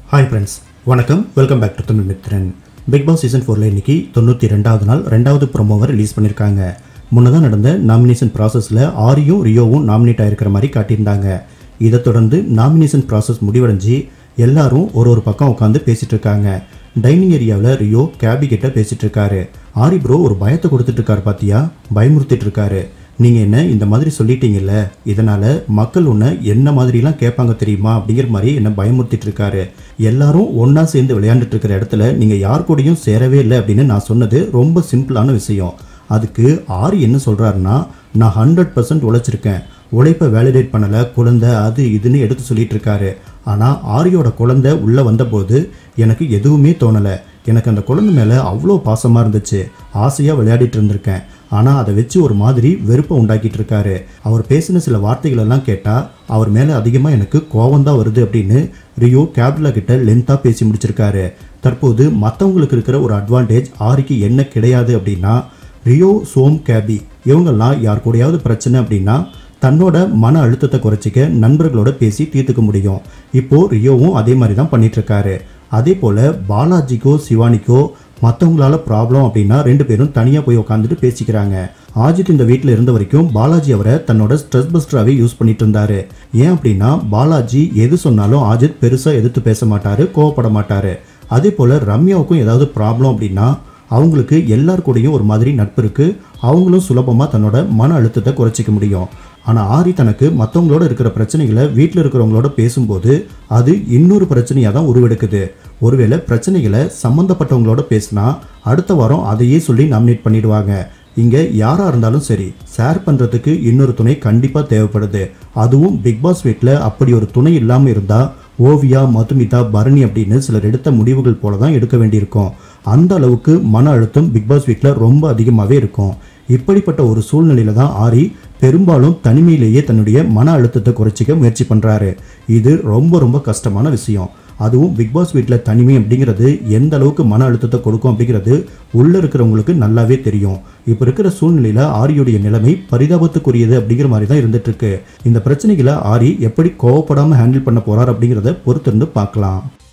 hi friends வணக்கம் welcome back to Tamil Mithran Bigg Boss season ஃபோரில் இன்னைக்கு தொண்ணூற்றி ரெண்டாவது நாள் ரெண்டாவது ப்ரோமோவை ரிலீஸ் பண்ணியிருக்காங்க முன்னதாக நடந்த நாமினேஷன் ப்ராசஸில் ஆரியும் ரியோவும் நாமினேட் ஆயிருக்கிற மாதிரி காட்டியிருந்தாங்க இதை தொடர்ந்து நாமினேஷன் ப்ராசஸ் முடிவடைஞ்சு எல்லாரும் ஒரு ஒரு பக்கம் உட்காந்து பேசிட்டு இருக்காங்க டைனிங் ஏரியாவில் ரியோ கேபி கிட்ட பேசிட்டு இருக்காரு ஆரி ப்ரோ ஒரு பயத்தை கொடுத்துட்டு இருக்காரு பாத்தியா பயமுறுத்திட்டு இருக்காரு நீங்கள் என்ன இந்த மாதிரி சொல்லிட்டீங்கல்ல இதனால் மக்கள் உன்னை என்ன மாதிரிலாம் கேட்பாங்க தெரியுமா அப்படிங்கிற மாதிரி என்ன பயமுறுத்திட்டு இருக்காரு எல்லாரும் ஒன்றா சேர்ந்து விளையாண்டுட்டு இருக்கிற இடத்துல நீங்கள் யார் கூடயும் சேரவே இல்லை அப்படின்னு நான் சொன்னது ரொம்ப சிம்பிளான விஷயம் அதுக்கு ஆரி என்ன சொல்கிறாருன்னா நான் ஹண்ட்ரட் பர்சன்ட் உழைச்சிருக்கேன் உழைப்பை வேலிடேட் பண்ணலை குழந்தை அது இதுன்னு எடுத்து சொல்லிட்டு இருக்காரு ஆனால் ஆரியோட குழந்தை உள்ளே வந்தபோது எனக்கு எதுவுமே தோணலை எனக்கு அந்த குழந்தை மேலே அவ்வளோ பாசமாக இருந்துச்சு ஆசையாக விளையாடிட்டு இருந்திருக்கேன் ஆனால் அதை வச்சு ஒரு மாதிரி வெறுப்பை உண்டாக்கிட்டு இருக்காரு அவர் பேசின சில வார்த்தைகள் எல்லாம் கேட்டால் அவர் மேலே அதிகமாக எனக்கு கோவம் தான் வருது அப்படின்னு ரியோ கேப்ல கிட்ட லென்த்தாக பேசி முடிச்சிருக்காரு தற்போது மற்றவங்களுக்கு இருக்கிற ஒரு அட்வான்டேஜ் ஆரிக்கு என்ன கிடையாது அப்படின்னா ரியோ சோம் கேபி இவங்கெல்லாம் யார் கூடயாவது பிரச்சனை அப்படின்னா தன்னோட மன அழுத்தத்தை குறைச்சிக்க நண்பர்களோட பேசி தீர்த்துக்க முடியும் இப்போ ரியோவும் அதே மாதிரி தான் பண்ணிட்டு இருக்காரு அதே போல பாலாஜிக்கோ சிவானிக்கோ மற்றவங்களால ப்ராப்ளம் அப்படின்னா ரெண்டு பேரும் தனியாக போய் உட்காந்துட்டு பேசிக்கிறாங்க ஆஜித் இந்த வீட்டில் இருந்த வரைக்கும் பாலாஜி அவரை தன்னோட ஸ்ட்ரெஸ் பஸ்டராகவே யூஸ் பண்ணிட்டு இருந்தாரு ஏன் அப்படின்னா பாலாஜி எது சொன்னாலும் ஆஜித் பெருசாக எதிர்த்து பேச மாட்டாரு கோவப்பட மாட்டாரு அதே போல் ரம்யாவுக்கும் ஏதாவது ப்ராப்ளம் அப்படின்னா அவங்களுக்கு எல்லார் கூடயும் ஒரு மாதிரி நட்பு இருக்கு அவங்களும் சுலபமாக தன்னோட மன அழுத்தத்தை குறைச்சிக்க முடியும் ஆனால் ஆரி தனக்கு மற்றவங்களோட இருக்கிற பிரச்சனைகளை வீட்டில் இருக்கிறவங்களோட பேசும்போது அது இன்னொரு பிரச்சனையாக தான் உருவெடுக்குது ஒருவேளை பிரச்சனைகளை சம்மந்தப்பட்டவங்களோட பேசினா அடுத்த வாரம் அதையே சொல்லி நாமினேட் பண்ணிடுவாங்க இங்கே யாராக இருந்தாலும் சரி ஷேர் பண்ணுறதுக்கு இன்னொரு துணை கண்டிப்பாக தேவைப்படுது அதுவும் பிக் பாஸ் வீட்டில் அப்படி ஒரு துணை இல்லாமல் இருந்தால் ஓவியா மதுமிதா பரணி அப்படின்னு சிலர் எடுத்த முடிவுகள் போல தான் எடுக்க வேண்டியிருக்கும் அந்த அளவுக்கு மன அழுத்தம் பிக் பாஸ் வீட்டில் ரொம்ப அதிகமாகவே இருக்கும் இப்படிப்பட்ட ஒரு சூழ்நிலையில தான் ஆரி பெரும்பாலும் தனிமையிலேயே தன்னுடைய மன அழுத்தத்தை குறைச்சிக்க முயற்சி பண்ணுறாரு இது ரொம்ப ரொம்ப கஷ்டமான விஷயம் அதுவும் பிக் பாஸ் வீட்டில் தனிமை அப்படிங்கிறது எந்த அளவுக்கு மன அழுத்தத்தை கொடுக்கும் அப்படிங்கிறது உள்ளே இருக்கிறவங்களுக்கு நல்லாவே தெரியும் இப்போ இருக்கிற சூழ்நிலையில் ஆரியுடைய நிலைமை பரிதாபத்துக்குரியது அப்படிங்கிற மாதிரி தான் இருந்துட்டு இருக்கு இந்த பிரச்சனைகளை ஆரி எப்படி கோவப்படாமல் ஹேண்டில் பண்ண போறார் அப்படிங்கிறத பொறுத்திருந்து பார்க்கலாம்